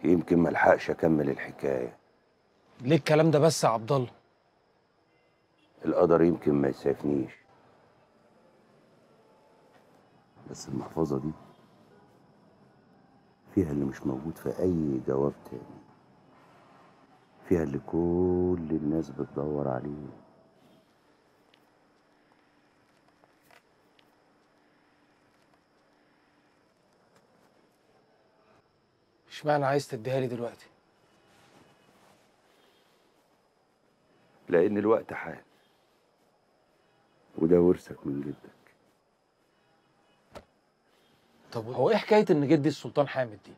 يمكن ملحقش اكمل الحكايه ليه الكلام ده بس يا عبد الله القدر يمكن ما يسعفنيش بس المحفظة دي فيها اللي مش موجود في أي جواب تاني فيها اللي كل الناس بتدور عليه اشمعنى عايز تديها لي دلوقتي لأن الوقت حان وده ورثك من جدك طب هو ايه حكايه ان جدي السلطان حامد دي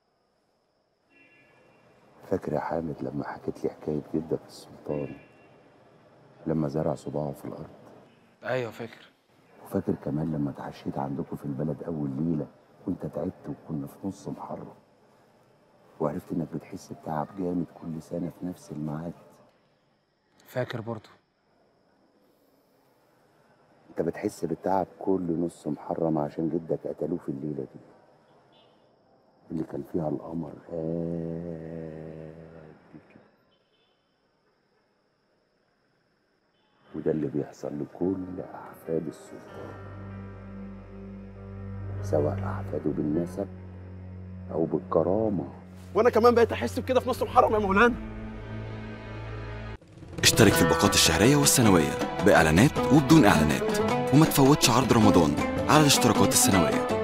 فاكر يا حامد لما حكيت لي حكاية جدك السلطان لما زرع صباعه في الأرض ايوه فاكر وفاكر كمان لما اتعشيت عندكم في البلد أول ليلة وأنت تعبت وكنا في نص محرم وعرفت إنك بتحس بتعب جامد كل سنة في نفس الميعاد فاكر برضه أنت بتحس بالتعب كل نص محرم عشان جدك قتلوه في الليلة دي اللي كان فيها القمر قد كده وده اللي بيحصل لكل أحفاد السلطان سواء أحفاده بالنسب أو بالكرامة وانا كمان بقيت احس بكده في نص محرم يا مولانا اشترك في الباقات الشهرية والسنوية بإعلانات وبدون إعلانات وما تفوتش عرض رمضان على الاشتراكات السنوية